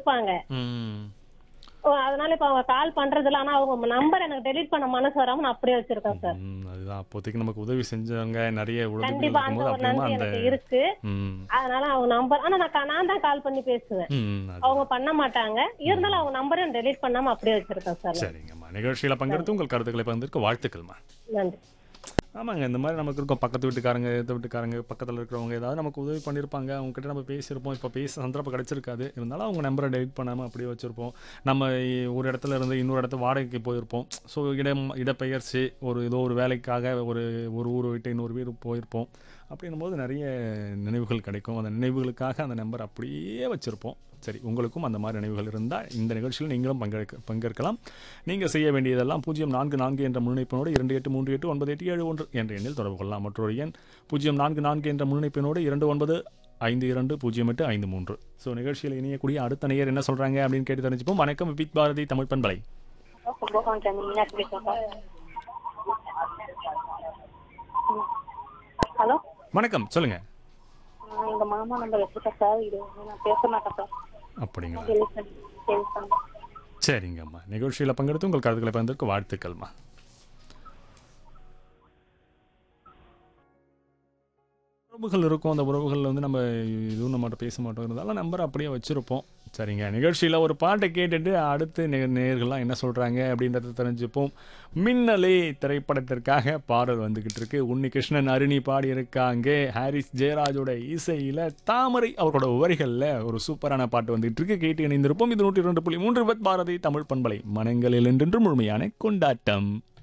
இருப்பாங்க ம் ஓ, அதனால இப்ப அவங்க கால் பண்றதுல ஆனா அவங்க நம்பர் எனக்கு டெலீட் பண்ண மனசு வராம நான் அப்படியே வச்சிருக்கேன் சார் ம், அதுதான் அப்போதைக்கு நமக்கு உதவி செஞ்சவங்க நிறைய உதவிகள் கண்டிப்பா அந்த இருக்கும்போது ஒரு அப்படியே நன்றி அந்த எனக்கு இருக்கு ம் அதனால அவங்க நம்பர் ஆனா நான் கா- நான் தான் கால் பண்ணி பேசுவேன் ம் அது அவங்க பண்ண மாட்டாங்க இருந்தாலும் அவங்க நம்பரையும் டெலீட் பண்ணாம அப்படியே வச்சிருக்கேன் சார் சரிங்கம்மா நிகழ்ச்சியில் பங்கெடுத்து உங்கள் கருத்துக்களை பகிர்ந்திருக்க வாழ்த்துக்கள்மா நன்றி ஆமாங்க இந்த மாதிரி நமக்கு இருக்கும் பக்கத்து வீட்டுக்காரங்க எதிர்த்த வீட்டுக்காரங்க பக்கத்தில் இருக்கிறவங்க ஏதாவது நமக்கு உதவி பண்ணியிருப்பாங்க அவங்க கிட்ட நம்ம பேசியிருப்போம் இப்போ பேச சந்தர்ப்பம் கிடைச்சிருக்காது இருந்தாலும் அவங்க நம்பரை டெலிட் பண்ணாமல் அப்படியே வச்சுருப்போம் நம்ம ஒரு இடத்துல இருந்து இன்னொரு இடத்து வாடகைக்கு போயிருப்போம் ஸோ இடம் இடப்பெயர்ச்சி ஒரு ஏதோ ஒரு வேலைக்காக ஒரு ஒரு ஊர் விட்டு இன்னொரு வீடு போயிருப்போம் அப்படின்னும் போது நிறைய நினைவுகள் கிடைக்கும் அந்த நினைவுகளுக்காக அந்த நம்பர் அப்படியே வச்சுருப்போம் சரி உங்களுக்கும் அந்த மாதிரி நினைவுகள் இருந்தால் இந்த நிகழ்ச்சியில் நீங்களும் பங்கெடுக்க பங்கேற்கலாம் நீங்கள் செய்ய வேண்டியதெல்லாம் பூஜ்ஜியம் நான்கு நான்கு என்ற முன்னிணைப்பினோடு இரண்டு எட்டு மூன்று எட்டு ஒன்பது எட்டு ஏழு ஒன்று என்ற எண்ணில் தொடர்பு கொள்ளலாம் மற்றொரு எண் பூஜ்ஜியம் நான்கு நான்கு என்ற முன்னிணைப்பினோடு இரண்டு ஒன்பது ஐந்து இரண்டு பூஜ்ஜியம் எட்டு ஐந்து மூன்று ஸோ நிகழ்ச்சியில் இணையக்கூடிய அடுத்த நேயர் என்ன சொல்கிறாங்க அப்படின்னு கேட்டு தெரிஞ்சுப்போம் வணக்கம் விபிக் பாரதி தமிழ் பண்பலை கும்பகோணம் சென்னை மீனாட்சி பேசுறேன் சார் ஹலோ வணக்கம் சொல்லுங்கள் எங்க மாமா நம்பர் வச்சுட்டேன் சார் இது நான் பேச மாட்டேன் சார் அப்படிங்களா டெலிட் பண்ணி டெலிட் பண்ணேன் சரிங்கம்மா நிகழ்ச்சியில் பங்கெடுத்து உங்கள் கருத்துக்களை பகிர்ந்ததற்கு வாழ்த்துக்கள்மா உறவுகள் இருக்கும் அந்த உறவுகளில் வந்து நம்ம இதுவும் நம்மகிட்ட பேச மாட்டோம் இருந்தாலும் நம்பர் அப்படியே வச்சுருப்போம் சரிங்க நிகழ்ச்சியில் ஒரு பாட்டை கேட்டுட்டு அடுத்து நே நேர்கள்லாம் என்ன சொல்கிறாங்க அப்படின்றத தெரிஞ்சுப்போம் மின்னலே திரைப்படத்திற்காக பாடல் வந்துக்கிட்டு இருக்கு உன்னிகிருஷ்ணன் அருணி பாடியிருக்காங்க ஹாரிஸ் ஜெயராஜோட இசையில் தாமரை அவரோட வரிகளில் ஒரு சூப்பரான பாட்டு வந்துகிட்டு இருக்கு கேட்டு இணைந்திருப்போம் இது நூற்றி இரண்டு புள்ளி மூன்று பாரதி தமிழ் பண்பலை மனங்களில் என்றென்று முழுமையான கொண்டாட்டம்